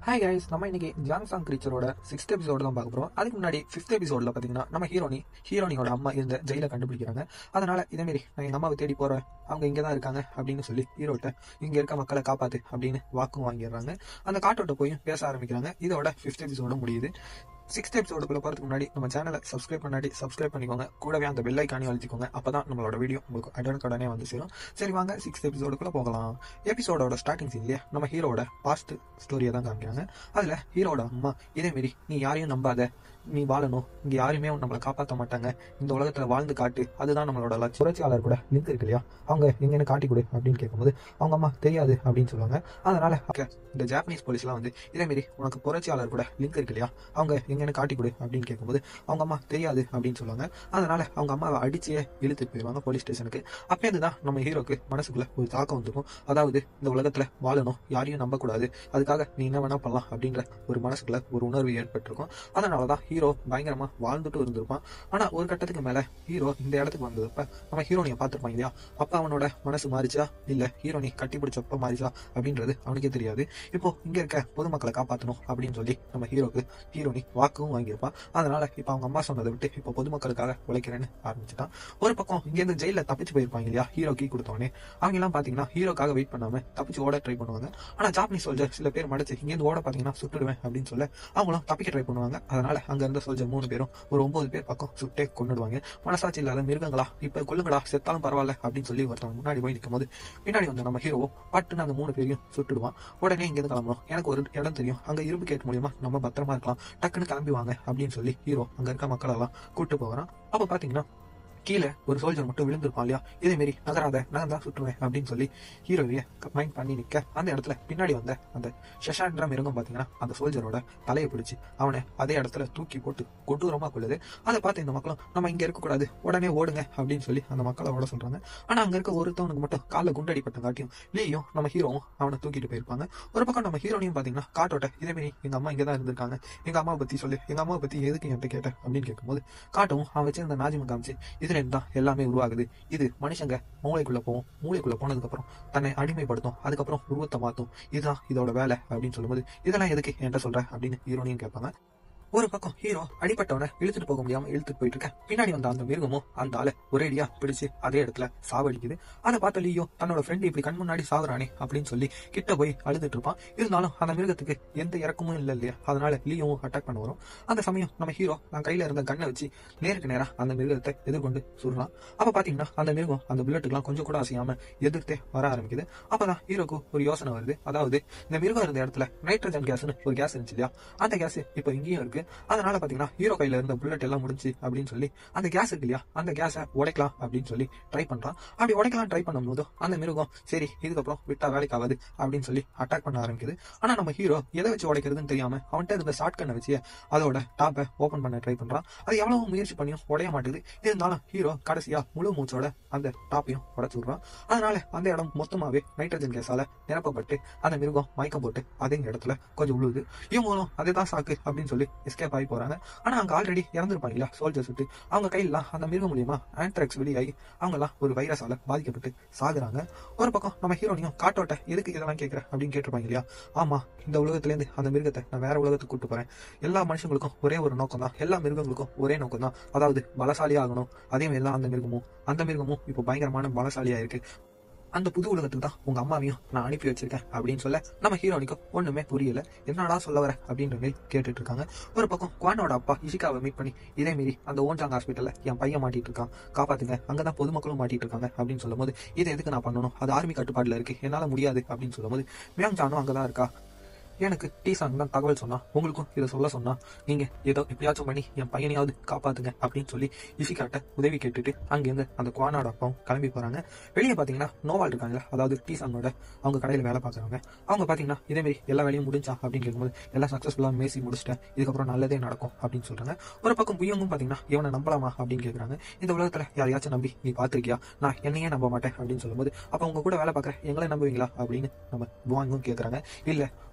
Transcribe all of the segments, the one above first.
hi guys நம்ம இன்னைக்கு ஜாங் சாங் கிரீச்சரோட சிக்ஸ்த் எபிசோடு தான் பார்க்க போறோம் அதுக்கு முன்னாடி ஃபிஃப்த் எபிசோட்ல பாத்தீங்கன்னா நம்ம ஹீரோனி ஹீரோனியோட அம்மா இருந்த ஜெயில கண்டுபிடிக்கிறாங்க அதனால இதே மாதிரி நான் எங்க அம்மாவை தேடி போறேன் அவங்க இங்க தான் இருக்காங்க அப்படின்னு சொல்லி ஹீரோட்ட இங்க இருக்க மக்களை காப்பாத்து அப்படின்னு வாக்கும் வாங்கிடுறாங்க அந்த காட்டோட்ட போய் பேச ஆரம்பிக்கிறாங்க இதோட ஃபிஃப்த் எபிசோட முடியுது சிக்ஸ்த் எபிசோடுக்குள்ள போறதுக்கு முன்னாடி நம்ம சேனலை சப்ஸ்கிரைப் பண்ணாடி சப்ஸ்கிரைப் பண்ணிக்கோங்க கூடவே அந்த பெல் ஐக்கானி அழுத்திக்கோங்க அப்பதான் நம்மளோட வீடியோ உங்களுக்கு உடனுக்குடனே வந்து சேரும் சரி வாங்க சிக்ஸ்த் எபிசோடுக்குள்ள போகலாம் எபிசோடோட ஸ்டார்டிங் சீன்லயே நம்ம ஹீரோட பாஸ்ட் ஸ்டோரியை தான் காமிக்கிறாங்க அதுல ஹீரோட அம்மா இதே மாரி நீ யாரையும் நம்பாத நீ வாழணும் இங்க யாருமே நம்மளை காப்பாற்ற மாட்டாங்க இந்த உலகத்துல வாழ்ந்து காட்டு அதுதான் நம்மளோட லட்சியம் புரட்சியாளர் கூட லிங்க் இருக்கு இல்லையா அவங்க எங்கன்னு காட்டி கொடு அப்படின்னு கேட்கும்போது அவங்க அம்மா தெரியாது அப்படின்னு சொல்லுவாங்க அதனால okay, இந்த ஜாப்பனீஸ் போலீஸ்லாம் வந்து இதே மாரி உனக்கு புரட்சியாளர் கூட லிங்க் இருக்கு இல்லையா அவங்க எங்கன்னு காட்டி கொடு அப்படின்னு கேட்கும்போது அவங்க அம்மா தெரியாது அப்படின்னு சொல்லுவாங்க அதனால அவங்க அம்மாவை அடிச்சே இழுத்து போயிடுவாங்க போலீஸ் ஸ்டேஷனுக்கு அப்பேருந்து தான் நம்ம ஹீரோக்கு மனசுக்குள்ள ஒரு தாக்கம் வந்துருக்கும் அதாவது இந்த உலகத்துல வாழணும் யாரையும் நம்பக்கூடாது அதுக்காக நீ என்ன வேணா பண்ணலாம் அப்படின்ற ஒரு மனசுக்குள்ள ஒரு உணர்வு ஏற்பட்டிருக்கும் அதனாலதான் ஹீரோ பயங்கரமா வாழ்ந்துட்டு இருந்திருப்பான் ஆனா ஒரு கட்டத்துக்கு மேல ஹீரோ இந்த இடத்துக்கு வந்ததப்ப நம்ம ஹீரோனிய பார்த்திருப்பான் இல்லையா அப்ப அவனோட மனசு மாறிச்சா இல்ல ஹீரோனி கட்டி பிடிச்சப்ப மாறிச்சா அப்படின்றது அவனுக்கே தெரியாது இப்போ இங்க இருக்க பொதுமக்களை காப்பாத்தணும் அப்படின்னு சொல்லி நம்ம ஹீரோக்கு ஹீரோனி வாக்கும் வாங்கியிருப்பான் அதனால இப்ப அவங்க அம்மா சொன்னதை விட்டு இப்போ பொதுமக்களுக்காக உழைக்கிறேன்னு ஆரம்பிச்சுட்டான் ஒரு பக்கம் இங்க இருந்து ஜெயில தப்பிச்சு போயிருப்பாங்க இல்லையா ஹீரோ கீ கொடுத்தவனே அவங்க எல்லாம் பாத்தீங்கன்னா ஹீரோக்காக வெயிட் பண்ணாம தப்பிச்சு ஓட ட்ரை பண்ணுவாங்க ஆனா ஜாப்பனீஸ் சோல்ஜர் சில பேர் மடிச்சு இங்க இருந்து ஓட பாத்தீங்கன்னா சுட்டுடுவேன் அப்படின்னு சொல்ல அவங்களும் தப்பிக்க ட்ரை பண்ணுவாங்க அதனால அங்க இருந்த சோல்ஜர் மூணு பேரும் ஒரு ஒன்பது பேர் பக்கம் சுட்டே கொண்டுடுவாங்க மனசாட்சி இல்லாத மிருகங்களா இப்ப கொல்லுங்கடா செத்தாலும் பரவாயில்ல அப்படின்னு சொல்லி ஒருத்தவங்க முன்னாடி போய் நிற்கும் போது பின்னாடி வந்து நம்ம ஹீரோ பட்டுன்னு அந்த மூணு பேரையும் சுட்டுடுவான் உடனே இங்க இருந்து கிளம்பணும் எனக்கு ஒரு இடம் தெரியும் அங்க இரும்பு கேட் மூலியமா நம்ம பத்திரமா இருக்கலாம் டக்குன்னு கிளம்பி வாங்க அப்படின்னு சொல்லி ஹீரோ அங்க இருக்க மக்கள் எல்லாம் கூட்டு போகிறான் அப்ப பாத்தீங்கன்னா கீழே ஒரு சோல்ஜர் மட்டும் விழுந்திருப்பான் இல்லையா இதே மாரி நகராத நான் தான் சுட்டுருவேன் அப்படின்னு சொல்லி ஹீரோவிய மைண்ட் பண்ணி நிக்க அந்த இடத்துல பின்னாடி வந்த அந்த ஷஷான்ற மிருகம் பாத்தீங்கன்னா அந்த சோல்ஜரோட தலையை பிடிச்சு அவனை அதே இடத்துல தூக்கி போட்டு கொடூரமா கொள்ளுது அதை பார்த்து இந்த மக்களும் நம்ம இங்க இருக்கக்கூடாது உடனே ஓடுங்க அப்படின்னு சொல்லி அந்த மக்களை ஓட சொல்றாங்க ஆனா அங்க இருக்க ஒருத்தவனுக்கு மட்டும் காலில் குண்டடிப்பட்ட காட்டியும் லீயும் நம்ம ஹீரோவும் அவனை தூக்கிட்டு போயிருப்பாங்க ஒரு பக்கம் நம்ம ஹீரோனையும் பாத்தீங்கன்னா காட்டோட்ட இதே மாரி எங்க அம்மா இங்க தான் இருந்திருக்காங்க எங்க அம்மாவை பத்தி சொல்லு எங்க அம்மாவை பத்தி எதுக்கு என்கிட்ட கேட்ட அப்படின்னு கேட்கும்போது காட்டவும் அவன் வச்சிருந்த நாஜிம காமிச்சு இதுல இருந்து தான் எல்லாமே உருவாகுது இது மனுஷங்க மூளைக்குள்ள போகும் மூளைக்குள்ள போனதுக்கு அப்புறம் தன்னை அடிமைப்படுத்தும் அதுக்கப்புறம் உருவத்தை மாத்தும் இதுதான் இதோட வேலை அப்படின்னு சொல்லும்போது இதெல்லாம் எதுக்கு என்கிட்ட சொல்ற அப்படின்னு ஹீரோனையும் கேட்பாங்க ஒரு பக்கம் ஹீரோ அடிப்பட்டவனை இழுத்துட்டு போக முடியாம இழுத்துட்டு போயிட்டு இருக்க பின்னாடி வந்த அந்த மிருகமும் அந்த ஆளை ஒரேடியா பிடிச்சு அதே இடத்துல சாவடிக்குது அதை பார்த்த லீயோ தன்னோட ஃப்ரெண்ட் இப்படி கண் முன்னாடி சாகுறானே அப்படின்னு சொல்லி கிட்ட போய் அழுதுட்டு இருப்பான் இருந்தாலும் அந்த மிருகத்துக்கு எந்த இறக்கமும் இல்லை இல்லையா அதனால லீயோவும் அட்டாக் பண்ண வரும் அந்த சமயம் நம்ம ஹீரோ நான் கையில இருந்த கண்ணை வச்சு நேருக்கு நேரா அந்த மிருகத்தை எதிர்கொண்டு சுடுறான் அப்ப பாத்தீங்கன்னா அந்த மிருகம் அந்த புல்லட்டுக்கெல்லாம் கொஞ்சம் கூட அசையாம எதிர்த்தே வர ஆரம்பிக்குது அப்பதான் ஹீரோக்கு ஒரு யோசனை வருது அதாவது இந்த மிருகம் இருந்த இடத்துல நைட்ரஜன் கேஸ்னு ஒரு கேஸ் இருந்துச்சு இல்லையா அந்த கேஸ் இப்ப இங்கேயும் இருக்கு அதனால பாத்தீங்கன்னா ஹீரோ கையில இருந்த புல்லட் எல்லாம் முடிஞ்சு அப்படின்னு சொல்லி அந்த கேஸ் இருக்கு இல்லையா அந்த கேஸை உடைக்கலாம் அப்படின்னு சொல்லி ட்ரை பண்றான் அப்படி உடைக்கலாம் ட்ரை பண்ணும்போது அந்த மிருகம் சரி இதுக்கப்புறம் விட்டா வேலைக்கு ஆகாது அப்படின்னு சொல்லி அட்டாக் பண்ண ஆரம்பிக்குது ஆனா நம்ம ஹீரோ எதை வச்சு உடைக்கிறதுன்னு தெரியாம அவன்கிட்ட இருந்த ஷார்ட் கண்ணை வச்சு அதோட டாப்பை ஓபன் பண்ண ட்ரை பண்றான் அது எவ்வளவு முயற்சி பண்ணியும் உடைய மாட்டேங்குது இருந்தாலும் ஹீரோ கடைசியா முழு மூச்சோட அந்த டாப்பையும் உடைச்சு விடுறான் அதனால அந்த இடம் மொத்தமாவே நைட்ரஜன் கேஸால நிரப்பப்பட்டு அந்த மிருகம் மயக்கம் போட்டு அதே இடத்துல கொஞ்சம் உழுவுது இவங்களும் அதே தான் சாக்கு அப்படின்னு சொல்லி எஸ்கேப் ஆகி போறாங்க ஆனா அங்க ஆல்ரெடி இறந்துருப்பாங்க இல்லையா சோல்ஜர்ஸ் விட்டு அவங்க கையிலாம் அந்த மிருகம் மூலியமா ஆன்ட்ராக்ஸ் வெளியாகி அவங்க எல்லாம் ஒரு வைரஸால பாதிக்கப்பட்டு சாகுறாங்க ஒரு பக்கம் நம்ம ஹீரோனியும் காட்டோட்ட எதுக்கு இதெல்லாம் கேட்கற அப்படின்னு கேட்டிருப்பாங்க இல்லையா ஆமா இந்த உலகத்துல இருந்து அந்த மிருகத்தை நான் வேற உலகத்துக்கு கூட்டு போறேன் எல்லா மனுஷங்களுக்கும் ஒரே ஒரு நோக்கம் தான் எல்லா மிருகங்களுக்கும் ஒரே நோக்கம் தான் அதாவது பலசாலியா ஆகணும் அதே மாதிரி தான் அந்த மிருகமும் அந்த மிருகமும் இப்போ பயங்கரமான பலசாலியா இருக்கு அந்த புது உலகத்துக்கு தான் உங்க அம்மாவையும் நான் அனுப்பி வச்சிருக்கேன் அப்படின்னு சொல்ல நம்ம ஹீரோனிக்கு ஒண்ணுமே புரியல என்னடா சொல்ல வர அப்படின்ற மாதிரி கேட்டுட்டு இருக்காங்க ஒரு பக்கம் குவானோட அப்பா இஷிகாவை மீட் பண்ணி இதே மாரி அந்த ஓஞ்சாங் ஹாஸ்பிட்டல்ல என் பையன் மாட்டிட்டு இருக்கான் காப்பாத்துங்க அங்கதான் பொதுமக்களும் மாட்டிட்டு இருக்காங்க அப்படின்னு சொல்லும்போது இதை எதுக்கு நான் பண்ணணும் அது ஆர்மி கட்டுப்பாடுல இருக்கு என்னால முடியாது அப்படின்னு சொல்லும்போது மியாங் ஜானும் அங்கதான் இருக்கா எனக்கு டி சாங் தான் தகவல் சொன்னா உங்களுக்கும் இதை சொல்ல சொன்னா நீங்க ஏதோ எப்படியாச்சும் பண்ணி என் பையனையாவது காப்பாத்துங்க அப்படின்னு சொல்லி இசிகாட்ட உதவி கேட்டுட்டு அங்கிருந்து அந்த குவானோட அப்பாவும் கிளம்பி போறாங்க வெளியே பாத்தீங்கன்னா நோவால் இருக்காங்களா அதாவது டி சாங்கோட அவங்க கடையில வேலை பார்க்கறவங்க அவங்க பாத்தீங்கன்னா இதே மாதிரி எல்லா வேலையும் முடிஞ்சா அப்படின்னு கேட்கும்போது எல்லாம் சக்சஸ்ஃபுல்லா மேசி முடிச்சிட்டேன் இதுக்கப்புறம் நல்லதே நடக்கும் அப்படின்னு சொல்றாங்க ஒரு பக்கம் புயங்கும் பாத்தீங்கன்னா இவனை நம்பலாமா அப்படின்னு கேக்குறாங்க இந்த உலகத்துல யாரையாச்சும் நம்பி நீ பாத்திருக்கியா நான் என்னையே நம்ப மாட்டேன் அப்படின்னு சொல்லும்போது அப்ப உங்க கூட வேலை பார்க்கற எங்களை நம்புவீங்களா அப்படின்னு நம்ம புவாங்கும் கேக்குறாங்க இல்ல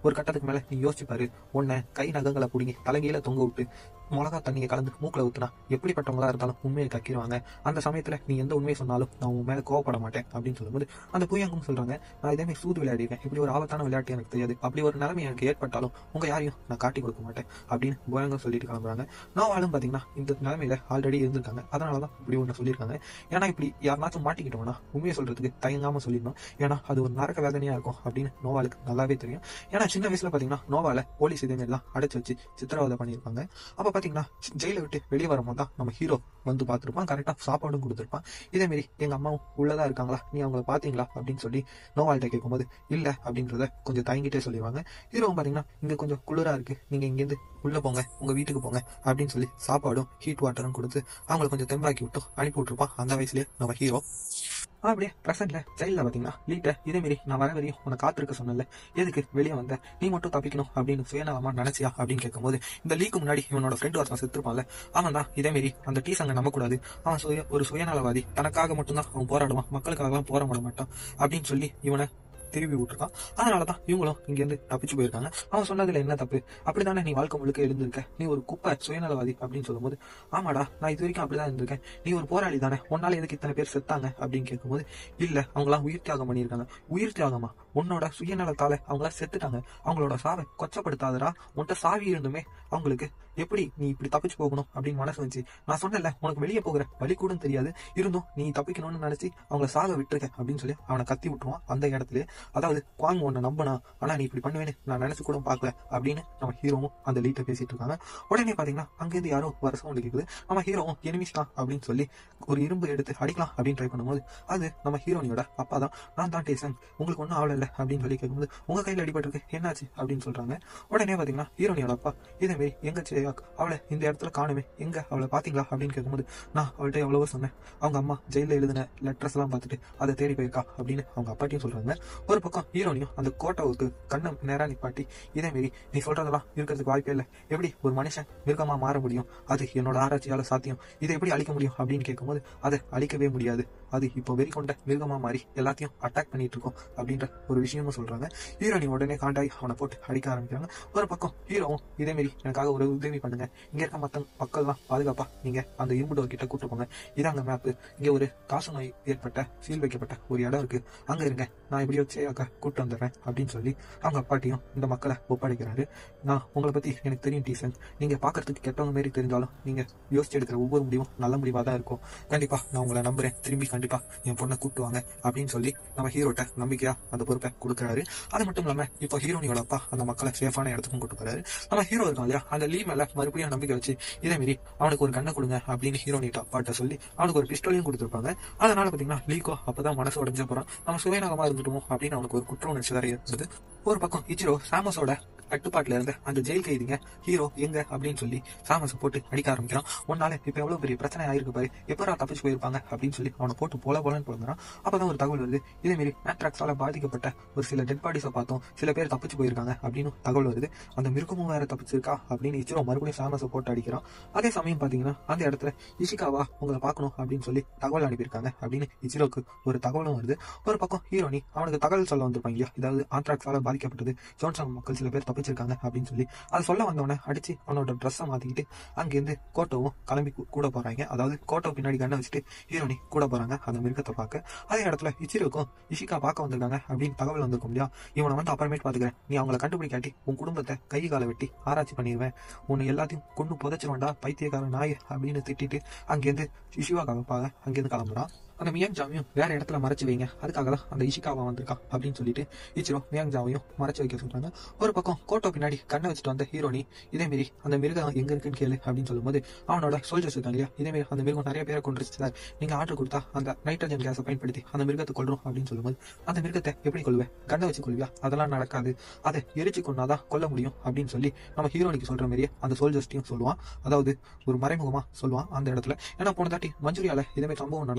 ஒரு கட்டத்துக்கு மேல நீ யோசிச்சு பாரு உன்னை கை நகங்களை பிடிங்கி தலைகீழ தொங்க விட்டு மிளகா தண்ணியை கலந்து மூக்கில் ஊத்துனா எப்படிப்பட்டவங்களா இருந்தாலும் உண்மையை கக்கிடுவாங்க அந்த சமயத்துல நீ எந்த உண்மையை சொன்னாலும் நான் உன் மேல கோவப்பட மாட்டேன் அப்படின்னு சொல்லும்போது அந்த புயங்கும் சொல்றாங்க நான் இதே மாதிரி சூது விளையாடிருக்கேன் இப்படி ஒரு ஆபத்தான விளையாட்டு எனக்கு தெரியாது அப்படி ஒரு நிலைமை எனக்கு ஏற்பட்டாலும் உங்க யாரையும் நான் காட்டி கொடுக்க மாட்டேன் அப்படின்னு புயங்கம் சொல்லிட்டு கிளம்புறாங்க நோவாலும் பாத்தீங்கன்னா இந்த நிலைமையில ஆல்ரெடி இருந்திருக்காங்க அதனாலதான் இப்படி ஒன்று சொல்லியிருக்காங்க ஏன்னா இப்படி யாருனாச்சும் மாட்டிக்கிட்டோம்னா உண்மையை சொல்றதுக்கு தயங்காம சொல்லிடணும் ஏன்னா அது ஒரு நரக்க வேதனையா இருக்கும் அப்படின்னு நோவாலுக்கு நல்லாவே தெரியும் ஏன்னா சின்ன வயசுல பாத்தீங்கன்னா நோவால போலீஸ் இதே மாதிரி தான் அடைச்சு வச்சு சித்திரவதை பண்ணியிருப்பாங்க அப்ப பாத்தீங்கன்னா ஜெயில விட்டு வெளியே வரும்போது தான் நம்ம ஹீரோ வந்து பார்த்துருப்பான் கரெக்டா சாப்பாடும் கொடுத்துருப்பான் இதே மாதிரி எங்க அம்மாவும் உள்ளதா இருக்காங்களா நீ அவங்கள பாத்தீங்களா அப்படின்னு சொல்லி நோவால்கிட்ட கேட்கும்போது இல்ல அப்படின்றத கொஞ்சம் தயங்கிட்டே சொல்லிடுவாங்க ஹீரோவும் பாத்தீங்கன்னா இங்க கொஞ்சம் குளிரா இருக்கு நீங்க இங்கேருந்து உள்ள போங்க உங்க வீட்டுக்கு போங்க அப்படின்னு சொல்லி சாப்பாடும் ஹீட் வாட்டரும் கொடுத்து அவங்களை கொஞ்சம் தெம்பாக்கி விட்டு அனுப்பி விட்டுருப்பான் அந்த வயசுலயே நம்ம ஹீரோ அப்படியே பிரசன்ட்ல ஜெயில பாத்தீங்கன்னா லீட்ட இதே மாதிரி நான் வர வரையும் உன்னை காத்திருக்க சொன்னல எதுக்கு வெளியே வந்த நீ மட்டும் தப்பிக்கணும் அப்படின்னு சுயநலமா நினைச்சியா அப்படின்னு கேட்கும்போது இந்த லீக்கு முன்னாடி இவனோட ஃப்ரெண்ட் ஒருத்தன் செத்துருப்பான்ல அவன் தான் இதே மாதிரி அந்த டீ சங்க நம்பக்கூடாது அவன் சுய ஒரு சுயநலவாதி தனக்காக மட்டும்தான் அவன் போராடுவான் மக்களுக்காகலாம் போராட மாட்டான் அப்படின்னு சொல்லி இவனை திருப்பி விட்டுருக்கான் அதனாலதான் இவங்களும் இங்க இருந்து தப்பிச்சு போயிருக்காங்க அவன் சொன்னதுல என்ன தப்பு அப்படிதானே நீ வாழ்க்கை முழுக்க எழுந்திருக்க நீ ஒரு குப்பை சுயநலவாதி அப்படின்னு சொல்லும்போது ஆமாடா நான் இது வரைக்கும் அப்படிதான் இருந்திருக்கேன் நீ ஒரு போராளி தானே உன்னால எதுக்கு இத்தனை பேர் செத்தாங்க அப்படின்னு கேட்கும்போது இல்ல அவங்களாம் உயிர் தியாகம் பண்ணியிருக்காங்க உயிர் தியாகமா உன்னோட சுயநலத்தால அவங்களாம் செத்துட்டாங்க அவங்களோட சாவை கொச்சப்படுத்தாதடா உன்கிட்ட சாவி இருந்துமே அவங்களுக்கு எப்படி நீ இப்படி தப்பிச்சு போகணும் அப்படின்னு மனசு வந்துச்சு நான் சொன்னேன்ல உனக்கு வெளியே போகிற வழி கூட தெரியாது இருந்தும் நீ தப்பிக்கணும்னு நினைச்சு அவங்கள சாக விட்டுருக்க அப்படின்னு சொல்லி அவனை கத்தி விட்டுருவான் அந்த இடத்துல அதாவது குவாங் உன்னை நம்பினா ஆனா நீ இப்படி பண்ணுவேன்னு நான் நினைச்சு கூட பார்க்கல அப்படின்னு நம்ம ஹீரோவும் அந்த லீட்டை பேசிட்டு இருக்காங்க உடனே பாத்தீங்கன்னா அங்கேருந்து யாரோ வர சவுண்ட் கேக்குது நம்ம ஹீரோவும் எனிமிஸ் தான் அப்படின்னு சொல்லி ஒரு இரும்பு எடுத்து அடிக்கலாம் அப்படின்னு ட்ரை பண்ணும்போது அது நம்ம ஹீரோனியோட அப்பா தான் நான் தான் டேசன் உங்களுக்கு ஒன்றும் ஆவல இல்லை அப்படின்னு சொல்லி கேட்கும்போது உங்க கையில் அடிபட்டிருக்கு என்னாச்சு அப்படின்னு சொல்றாங்க உடனே பாத்தீங்கன்னா ஹீரோனியோட அப்பா இதே மாதிரி எங்க சேயாக் அவளை இந்த இடத்துல காணுமே எங்க அவளை பாத்தீங்களா அப்படின்னு கேட்கும்போது நான் அவள்கிட்ட எவ்வளவோ சொன்னேன் அவங்க அம்மா ஜெயில எழுதின லெட்டர்ஸ் எல்லாம் பார்த்துட்டு அதை தேடி போயிருக்கா அப்படின்னு அவங்க அப்பாட்டையும் சொல்றாங்க ஒரு பக்கம் ஹீரோனியும் அந்த கோட்டாவுக்கு கண்ணை நேரா நிப்பாட்டி இதே மாரி நீ சொல்றதெல்லாம் இருக்கிறதுக்கு வாய்ப்பே இல்லை எப்படி ஒரு மனுஷன் மிருகமா மாற முடியும் அது என்னோட ஆராய்ச்சியால சாத்தியம் இதை எப்படி அழிக்க முடியும் அப்படின்னு கேட்கும்போது அதை அழிக்கவே முடியாது அது இப்போ வெறி கொண்ட மிருகமா மாறி எல்லாத்தையும் அட்டாக் பண்ணிட்டு இருக்கோம் அப்படின்ற ஒரு விஷயமும் சொல்றாங்க ஹீரோனி உடனே காண்டாய் அவனை போட்டு அடிக்க ஆரம்பிக்கிறாங்க ஒரு பக்கம் ஹீரோவும் இதே மாதிரி எனக்காக ஒரு உதவி பண்ணுங்க இங்க இருக்க மத்த மக்கள்லாம் பாதுகாப்பா நீங்க அந்த இரும்பு டோர் கிட்ட கூட்டு போங்க இதாங்க மேப் இங்க ஒரு காசு நோய் ஏற்பட்ட சீல் வைக்கப்பட்ட ஒரு இடம் இருக்கு அங்க இருங்க நான் எப்படியோ சேயாக்க கூட்டு வந்துடுறேன் அப்படின்னு சொல்லி அவங்க அப்பாட்டியும் இந்த மக்களை ஒப்படைக்கிறாரு நான் உங்களை பத்தி எனக்கு தெரியும் டீசன் நீங்க பாக்குறதுக்கு கெட்டவங்க மாரி தெரிஞ்சாலும் நீங்க யோசிச்சு எடுக்கிற ஒவ்வொரு முடிவும் நல்ல முடிவா தான் இருக்கும் கண்டிப்பா நான் உங்களை நம்புறேன் திரும்பி கண்டிப்பா என் பொண்ணை கூட்டுவாங்க அப்படின்னு சொல்லி நம்ம ஹீரோட்ட நம்பிக்கையா அந்த பொறுப்பை கொடுக்குறாரு அது மட்டும் இல்லாம இப்போ ஹீரோனியோட அப்பா அந்த மக்களை சேஃபான இடத்துக்கும் கூட்டு போறாரு நம்ம ஹீரோ இருக்கான் இல்லையா அந்த லீ மேல மறுபடியும் நம்பிக்கை வச்சு இதே மாரி அவனுக்கு ஒரு கண்ணை கொடுங்க அப்படின்னு ஹீரோனிட்ட அப்பாட்ட சொல்லி அவனுக்கு ஒரு பிஸ்டலையும் கொடுத்துருப்பாங்க அதனால பாத்தீங்கன்னா லீகோ அப்பதான் மனசு உடஞ்ச போறான் நம்ம சுயநலமா இருந்துட்டோமோ அப்படின்னு அவனுக்கு ஒரு குற்ற உணர்ச்சி வேற இருந்தது ஒரு பக்கம் இச்சிரோ சாமஸோட கட்டுப்பாட்டுல இருந்த அந்த ஜெயில் கைதிங்க ஹீரோ எங்க அப்படின்னு சொல்லி சாமஸை போட்டு அடிக்க ஆரம்பிக்கிறான் உன்னால இப்ப எவ்வளவு பெரிய பிரச்சனை ஆயிருக்கு பாரு எப்பரா தப்பிச்சு போயிருப்பாங்க அப்படின்னு சொல்லி அவனை போட்டு போல போலன்னு போகிறான் அப்பதான் ஒரு தகவல் வருது இதே மாதிரி ஆட்ராக்ஸால பாதிக்கப்பட்ட ஒரு சில டெட் பாடிஸை பார்த்தோம் சில பேர் தப்பிச்சு போயிருக்காங்க அப்படின்னு தகவல் வருது அந்த மிருகமும் வேற தப்பிச்சிருக்கா அப்படின்னு இச்சிரோ மறுபடியும் சாமஸை போட்டு அடிக்கிறான் அதே சமயம் பாத்தீங்கன்னா அந்த இடத்துல இஷிகாவா உங்களை பார்க்கணும் அப்படின்னு சொல்லி தகவல் அனுப்பியிருக்காங்க அப்படின்னு இச்சிரோக்கு ஒரு தகவலும் வருது ஒரு பக்கம் ஹீரோனி அவனுக்கு தகவல் சொல்ல வந்திருப்பாங்க இல்லையா இதாவது ஆந்த்ராக்ஸால பாதிக்கப்பட்டது ஜோன்சாங் மக்கள் சில பேர் தப்பிச்சிருக்காங்க அப்படின்னு சொல்லி அதை சொல்ல வந்தவனை அடிச்சு அவனோட ட்ரெஸ்ஸை மாத்திக்கிட்டு அங்கேருந்து கோட்டோவும் கிளம்பி கூ- கூட போறாங்க அதாவது கோட்டோ பின்னாடி கண்ணை வச்சுட்டு ஹீரோனி கூட போறாங்க அந்த மிருகத்தை பார்க்க அதே இடத்துல இச்சிரோக்கும் இஷிகா பார்க்க வந்திருக்காங்க அப்படின்னு தகவல் வந்திருக்கும் இல்லையா இவனை வந்து அப்புறமேட்டு பாத்துக்கிறேன் நீ அவங்கள கண்டுபிடிக்காட்டி உன் குடும்பத்தை கை காலை வெட்டி ஆராய்ச்சி பண்ணிடுவேன் உன்னை எல்லாத்தையும் கொண்டு புதைச்சிருவேன்டா பைத்தியக்கார நாய் அப்படின்னு திட்டிட்டு அங்கேருந்து இஷிவாக்காக பார்க்க அங்கேருந்து கிளம்புறான் அந்த மியாங் ஜாவையும் வேற இடத்துல மறைச்சு வைங்க அதுக்காக தான் அந்த இஷிகாவா வந்திருக்கான் அப்படின்னு சொல்லிட்டு இச்சிரோ மியாங் ஜாவையும் மறைச்சு வைக்க சொல்றாங்க ஒரு பக்கம் கோட்டோ பின்னாடி கண்ணை வச்சுட்டு வந்த ஹீரோனி இதே மாரி அந்த மிருகம் எங்க இருக்குன்னு கேளு அப்படின்னு சொல்லும்போது அவனோட சோல்ஜர்ஸ் இருக்காங்க இல்லையா இதே மாதிரி அந்த மிருகம் நிறைய பேரை கொண்டுருச்சு சார் நீங்க ஆர்டர் கொடுத்தா அந்த நைட்ரஜன் கேஸை பயன்படுத்தி அந்த மிருகத்தை கொள்றோம் அப்படின்னு சொல்லும்போது அந்த மிருகத்தை எப்படி கொள்வேன் கண்ணை வச்சு கொள்வியா அதெல்லாம் நடக்காது அதை எரிச்சு கொண்டாதான் கொல்ல முடியும் அப்படின்னு சொல்லி நம்ம ஹீரோனிக்கு சொல்ற மாதிரியே அந்த சோல்ஜர்ஸ்டையும் சொல்லுவான் அதாவது ஒரு மறைமுகமா சொல்லுவான் அந்த இடத்துல ஏன்னா போன தாட்டி மஞ்சுரியால இதே மாதிரி சம்பவம் நடந்திருக்கும் இல்லையா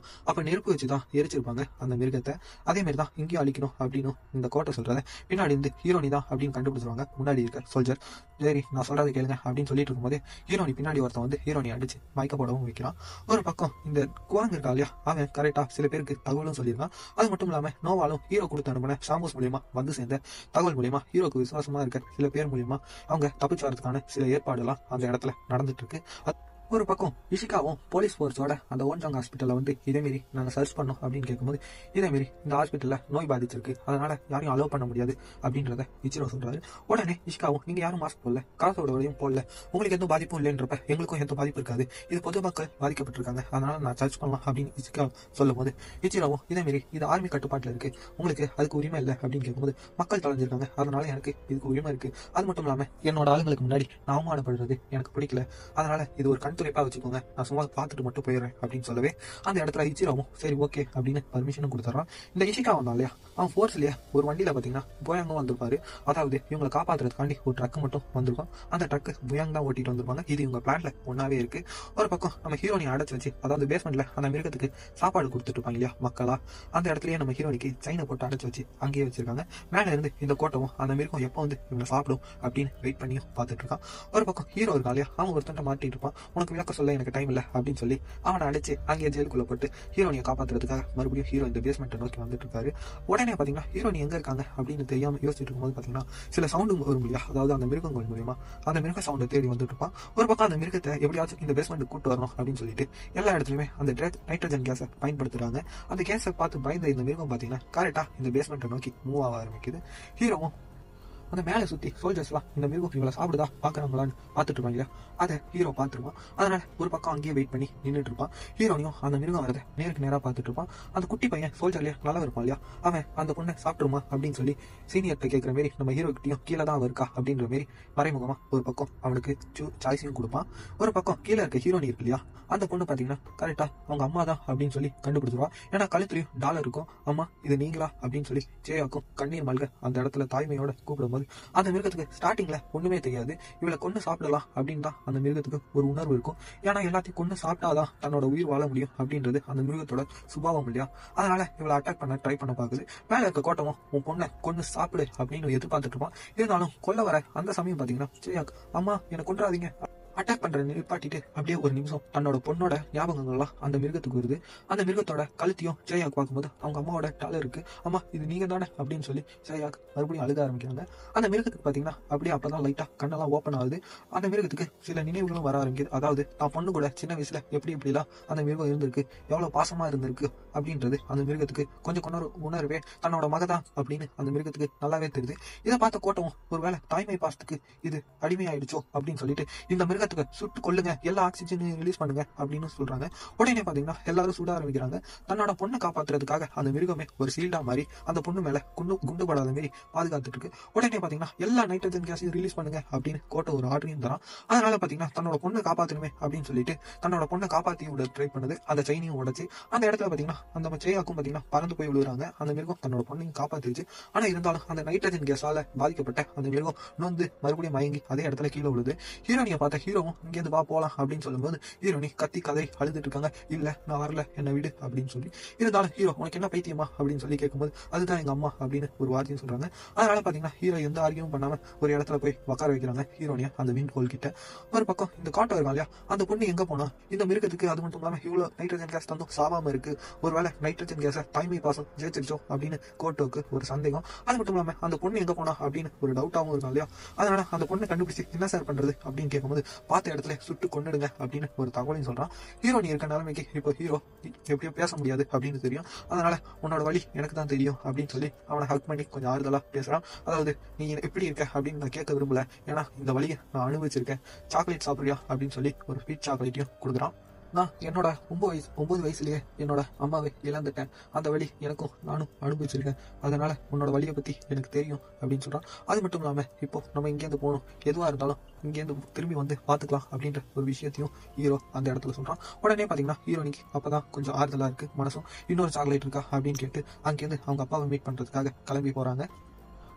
அப்ப நெருப்பு வச்சு தான் எரிச்சிருப்பாங்க அந்த மிருகத்தை அதே மாதிரி தான் இங்கேயும் அழிக்கணும் அப்படின்னு இந்த கோட்டை சொல்றத பின்னாடி இருந்து ஹீரோனி தான் அப்படின்னு கண்டுபிடிச்சிருவாங்க முன்னாடி இருக்க சோல்ஜர் சரி நான் சொல்றதை கேளுங்க அப்படின்னு சொல்லிட்டு இருக்கும்போது ஹீரோனி பின்னாடி ஒருத்தன் வந்து ஹீரோனி அடிச்சு மயக்க போடவும் வைக்கிறான் ஒரு பக்கம் இந்த குவாங் இருக்கா இல்லையா அவன் கரெக்டா சில பேருக்கு தகவலும் சொல்லியிருக்கான் அது மட்டும் இல்லாம நோவாலும் ஹீரோ கொடுத்து அனுப்பின ஷாமூஸ் மூலியமா வந்து சேர்ந்த தகவல் மூலியமா ஹீரோக்கு விசுவாசமா இருக்க சில பேர் மூலியமா அவங்க தப்பிச்சு வரதுக்கான சில ஏற்பாடுலாம் அந்த இடத்துல நடந்துட்டு இருக்கு அது- ஒரு பக்கம் இஷிகாவும் போலீஸ் ஃபோர்ஸோட அந்த ஓன்ஜாங் ஹாஸ்பிட்டல்ல வந்து இதேமாரி நாங்கள் சர்ச் பண்ணோம் அப்படின்னு கேட்கும்போது இதேமாரி இந்த ஹாஸ்பிட்டல்ல நோய் பாதிச்சிருக்கு அதனால யாரையும் அலோவ் பண்ண முடியாது அப்படின்றத இச்சிரோ சொல்றாரு உடனே இஷிகாவும் நீங்க யாரும் மாஸ்க் போடல காசோட வரையும் போடல உங்களுக்கு எந்த பாதிப்பும் இல்லைன்றப்ப எங்களுக்கும் எந்த பாதிப்பு இருக்காது இது பொதுமக்கள் பாதிக்கப்பட்டிருக்காங்க அதனால நான் சர்ச் பண்ணலாம் அப்படின்னு இஷிகா சொல்லும் போது இச்சிரோவும் இதேமாரி இது ஆர்மி கட்டுப்பாட்டில் இருக்கு உங்களுக்கு அதுக்கு உரிமை இல்லை அப்படின்னு கேட்கும்போது மக்கள் தொலைஞ்சிருக்காங்க அதனால எனக்கு இதுக்கு உரிமை இருக்கு அது மட்டும் இல்லாம என்னோட ஆளுங்களுக்கு முன்னாடி நான் அவமானப்படுறது எனக்கு பிடிக்கல அதனால இது ஒரு கண் துடைப்பா வச்சுக்கோங்க நான் சும்மா பார்த்துட்டு மட்டும் போயிடுறேன் அப்படின்னு சொல்லவே அந்த இடத்துல இச்சிராவும் சரி ஓகே அப்படின்னு பர்மிஷனும் கொடுத்துட்றான் இந்த இஷிகா வந்தான் இல்லையா அவன் ஃபோர்ஸ்லயே ஒரு வண்டியில பாத்தீங்கன்னா புயாங்கும் வந்திருப்பாரு அதாவது இவங்களை காப்பாத்துறதுக்காண்டி ஒரு ட்ரக் மட்டும் வந்திருக்கும் அந்த ட்ரக் புயாங் தான் ஓட்டிட்டு வந்திருப்பாங்க இது இவங்க பிளான்ல ஒன்னாவே இருக்கு ஒரு பக்கம் நம்ம ஹீரோனி அடைச்சு வச்சு அதாவது பேஸ்மெண்ட்ல அந்த மிருகத்துக்கு சாப்பாடு கொடுத்துட்டு இருப்பாங்க இல்லையா மக்களா அந்த இடத்துலயே நம்ம ஹீரோனிக்கு சைனை போட்டு அடைச்சு வச்சு அங்கேயே வச்சிருக்காங்க மேல இருந்து இந்த கோட்டவும் அந்த மிருகம் எப்போ வந்து இவங்க சாப்பிடும் அப்படின்னு வெயிட் பண்ணியும் பார்த்துட்டு இருக்கான் ஒரு பக்கம் ஹீரோ இருக்கா இல்லையா அவன் ஒருத்தன் மாட்டிட்டு இருப்பான் உனக்கு விளக்க சொல்ல எனக்கு டைம் இல்லை அப்படின்னு சொல்லி அவனை அடிச்சு அங்கேயே ஜெயிலுக்குள்ள போட்டு ஹீரோனியை காப்பாத்துறதுக்காக மறுபடியும் ஹீரோ இந்த பேஸ்மெண்ட்டை நோக்கி வந்துட்டு இருக்காரு உடனே பாத்தீங்கன்னா ஹீரோனி எங்க இருக்காங்க அப்படின்னு தெரியாம யோசிச்சுட்டு இருக்கும்போது பாத்தீங்கன்னா சில சவுண்டு வரும் இல்லையா அதாவது அந்த மிருகங்கள் மூலியமா அந்த மிருக சவுண்டை தேடி வந்துட்டு இருப்பான் ஒரு பக்கம் அந்த மிருகத்தை எப்படியாச்சும் இந்த பேஸ்மெண்ட் கூட்டு வரணும் அப்படின்னு சொல்லிட்டு எல்லா இடத்துலயுமே அந்த நைட்ரஜன் கேஸை பயன்படுத்துறாங்க அந்த கேஸை பார்த்து பயந்த இந்த மிருகம் பாத்தீங்கன்னா கரெக்டா இந்த பேஸ்மெண்ட்டை நோக்கி மூவ் ஆக ஆரம்பிக்குது ஹீரோவும் அந்த மேலே சுத்தி சோல்ஜர்ஸ்லாம் இந்த மிருகம் இவளை சாப்பிடுதா பாக்குறாங்களான்னு பார்த்துட்டு இருப்பாங்க இல்லையா அதை ஹீரோ பார்த்துருப்பான் அதனால ஒரு பக்கம் அங்கேயே வெயிட் பண்ணி நின்றுட்டு இருப்பான் ஹீரோனையும் அந்த மிருகம் வரதை நேருக்கு நேரா பார்த்துட்டு இருப்பான் அந்த குட்டி பையன் சோல்ஜர்லயே நல்லா இருப்பான் இல்லையா அவன் அந்த பொண்ணை சாப்பிட்டுருமா அப்படின்னு சொல்லி சீனியர்கிட்ட கேட்குற மாரி நம்ம ஹீரோ கிட்டயும் கீழே தான் அவ இருக்கா அப்படின்ற மாரி மறைமுகமா ஒரு பக்கம் அவனுக்கு சாய்ஸையும் கொடுப்பான் ஒரு பக்கம் கீழே இருக்க ஹீரோனி இருக்கு இல்லையா அந்த பொண்ணு பாத்தீங்கன்னா கரெக்டா அவங்க அம்மா தான் அப்படின்னு சொல்லி கண்டுபிடிச்சிருவா ஏன்னா கழுத்துலயும் டாலர் இருக்கும் அம்மா இது நீங்களா அப்படின்னு சொல்லி ஜெயாக்கும் கண்ணீர் மல்க அந்த இடத்துல தாய்மையோட கூப்பிடும்போது அந்த மிருகத்துக்கு ஸ்டார்டிங்ல ஒண்ணுமே தெரியாது இவளை கொண்டு சாப்பிடலாம் அப்படின்னு தான் அந்த மிருகத்துக்கு ஒரு உணர்வு இருக்கும் ஏன்னா எல்லாத்தையும் கொண்டு சாப்பிட்டாதான் தன்னோட உயிர் வாழ முடியும் அப்படின்றது அந்த மிருகத்தோட சுபாவம் இல்லையா அதனால இவளை அட்டாக் பண்ண ட்ரை பண்ண பாக்குது மேல இருக்க கோட்டமும் உன் பொண்ணை கொண்டு சாப்பிடு அப்படின்னு எதிர்பார்த்துட்டு இருப்பான் இருந்தாலும் கொல்ல வர அந்த சமயம் பாத்தீங்கன்னா ஜெயாக் அம்மா என்னை கொண்டாதீங்க அட்டாக் பண்ற நிப்பாட்டிட்டு அப்படியே ஒரு நிமிஷம் தன்னோட பொண்ணோட ஞாபகங்கள்லாம் அந்த மிருகத்துக்கு வருது அந்த மிருகத்தோட கழுத்தையும் ஜெயாக் பார்க்கும்போது அவங்க அம்மாவோட டாலர் இருக்கு அம்மா இது நீங்க தானே அப்படின்னு சொல்லி ஜெயாக் மறுபடியும் அழுக ஆரம்பிக்கிறாங்க அந்த மிருகத்துக்கு பாத்தீங்கன்னா அப்படியே அப்பதான் லைட்டா கண்ணெல்லாம் ஓப்பன் ஆகுது அந்த மிருகத்துக்கு சில நினைவுகளும் வர ஆரம்பிக்குது அதாவது தான் பொண்ணு கூட சின்ன வயசுல எப்படி எப்படிலாம் அந்த மிருகம் இருந்திருக்கு எவ்வளவு பாசமா இருந்திருக்கு அப்படின்றது அந்த மிருகத்துக்கு கொஞ்சம் கொண்டு உணர்வே தன்னோட மகதான் அப்படின்னு அந்த மிருகத்துக்கு நல்லாவே தெரியுது இதை பார்த்த கோட்டவும் ஒருவேளை தாய்மை பாசத்துக்கு இது அடிமையாயிடுச்சோ அப்படின்னு சொல்லிட்டு இந்த மிருகத்துக்கு சுட்டு கொல்லுங்க எல்லா ஆக்சிஜனையும் ரிலீஸ் பண்ணுங்க அப்படின்னு சொல்றாங்க உடனே பாத்தீங்கன்னா எல்லாரும் சுட ஆரம்பிக்கிறாங்க தன்னோட பொண்ணை காப்பாத்துறதுக்காக அந்த மிருகமே ஒரு சீல்டா மாதிரி அந்த பொண்ணு மேல குண்டு குண்டு படாத மாதிரி பாதுகாத்துட்டு இருக்கு உடனே பாத்தீங்கன்னா எல்லா நைட்ரஜன் கேஸையும் ரிலீஸ் பண்ணுங்க அப்படின்னு கோட்டை ஒரு ஆர்டரையும் தரான் அதனால பாத்தீங்கன்னா தன்னோட பொண்ணை காப்பாத்தணுமே அப்படின்னு சொல்லிட்டு தன்னோட பொண்ணை காப்பாத்தி விட ட்ரை பண்ணுது அந்த செயினையும் உடைச்சு அந்த இடத்துல பாத்தீங்கன்னா அந்த ஜெயாக்கும் பாத்தீங்கன்னா பறந்து போய் விழுறாங்க அந்த மிருகம் தன்னோட பொண்ணையும் காப்பாத்திருச்சு ஆனா இருந்தாலும் அந்த நைட்ரஜன் கேஸால பாதிக்கப்பட்ட அந்த மிருகம் நொந்து மறுபடியும் மயங்கி அதே இடத்துல கீழே விழுது ஹீரோனியை பார்த்த ஹீரோவும் இங்கேருந்து வா போலாம் அப்படின்னு சொல்லும்போது ஹீரோனி கத்தி கதை அழுதுட்டு இருக்காங்க இல்ல நான் வரல என்ன விடு அப்படின்னு சொல்லி இருந்தாலும் ஹீரோ உனக்கு என்ன பைத்தியமா அப்படின்னு சொல்லி கேட்கும்போது அதுதான் எங்க அம்மா அப்படின்னு ஒரு வார்த்தையும் சொல்றாங்க அதனால பாத்தீங்கன்னா ஹீரோ எந்த ஆர்கியும் பண்ணாம ஒரு இடத்துல போய் உட்கார வைக்கிறாங்க ஹீரோனியா அந்த மீன் ஹோல் கிட்ட ஒரு பக்கம் இந்த காட்டம் இருக்கா இல்லையா அந்த பொண்ணு எங்க போனா இந்த மிருகத்துக்கு அது மட்டும் இல்லாம இவ்வளவு நைட்ரஜன் கேஸ் தந்தும் சாவாம இருக்கு ஒருவேளை நைட்ரஜன் கேஸ தாய்மை பாசம் ஜெயிச்சிருச்சோ அப்படின்னு கோட்டோக்கு ஒரு சந்தேகம் அது மட்டும் இல்லாம அந்த பொண்ணு எங்க போனா அப்படின்னு ஒரு டவுட்டாவும் இருக்கும் இல்லையா அதனால அந்த பொண்ணை கண்டுபிடிச்சு என்ன சார் பண்றது அப்படின்னு கேட்கும்போது பார்த்த இடத்துல சுட்டு கொண்டுடுங்க அப்படின்னு ஒரு தகவலையும் சொல்றான் ஹீரோ நீ இருக்க நிலைமைக்கு இப்போ ஹீரோ எப்படியோ பேச முடியாது அப்படின்னு தெரியும் அதனால உன்னோட வழி எனக்கு தான் தெரியும் அப்படின்னு சொல்லி அவனை ஹக் பண்ணி கொஞ்சம் ஆறுதலா பேசுறான் அதாவது நீ எப்படி இருக்க அப்படின்னு நான் கேட்க விரும்பல ஏன்னா இந்த வழியை நான் அனுபவிச்சிருக்கேன் சாக்லேட் சாப்பிடுறியா அப்படின்னு சொல்லி ஒரு ஸ்வீட் சாக்லேட்டையும் கொடுக்குறான் நான் என்னோட ஒன்பது வயசு ஒன்பது வயசுலயே என்னோட அம்மாவை இழந்துட்டேன் அந்த வழி எனக்கும் நானும் அனுபவிச்சிருக்கேன் அதனால உன்னோட வழியை பத்தி எனக்கு தெரியும் அப்படின்னு சொல்றான் அது மட்டும் இல்லாம இப்போ நம்ம இங்கேருந்து போகணும் எதுவா இருந்தாலும் இங்கேருந்து திரும்பி வந்து பாத்துக்கலாம் அப்படின்ற ஒரு விஷயத்தையும் ஹீரோ அந்த இடத்துல சொல்றான் உடனே பாத்தீங்கன்னா ஹீரோனிக்கு அப்பதான் கொஞ்சம் ஆறுதலா இருக்கு மனசும் இன்னொரு சாக்லேட் இருக்கா அப்படின்னு கேட்டு அங்கேருந்து அவங்க அப்பாவை மீட் பண்றதுக்காக கிளம்பி போறாங்க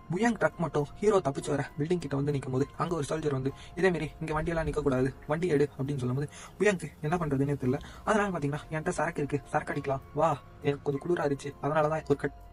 புயாங் ட்ரக் மட்டும் ஹீரோ தப்பிச்சு வர பில்டிங் கிட்ட வந்து நிற்கும் போது அங்க ஒரு சோல்ஜர் வந்து இதே மாதிரி இங்க வண்டியெல்லாம் நிக்க கூடாது வண்டி எடு அப்படின்னு சொல்லும்போது புயாங்க்கு என்ன பண்றதுன்னே தெரியல அதனால பாத்தீங்கன்னா என்கிட்ட சரக்கு இருக்கு சரக்கு அடிக்கலாம் வா எனக்கு கொஞ்சம் குளிரா இருந்துச்சு அதனாலதான் ஒரு கட்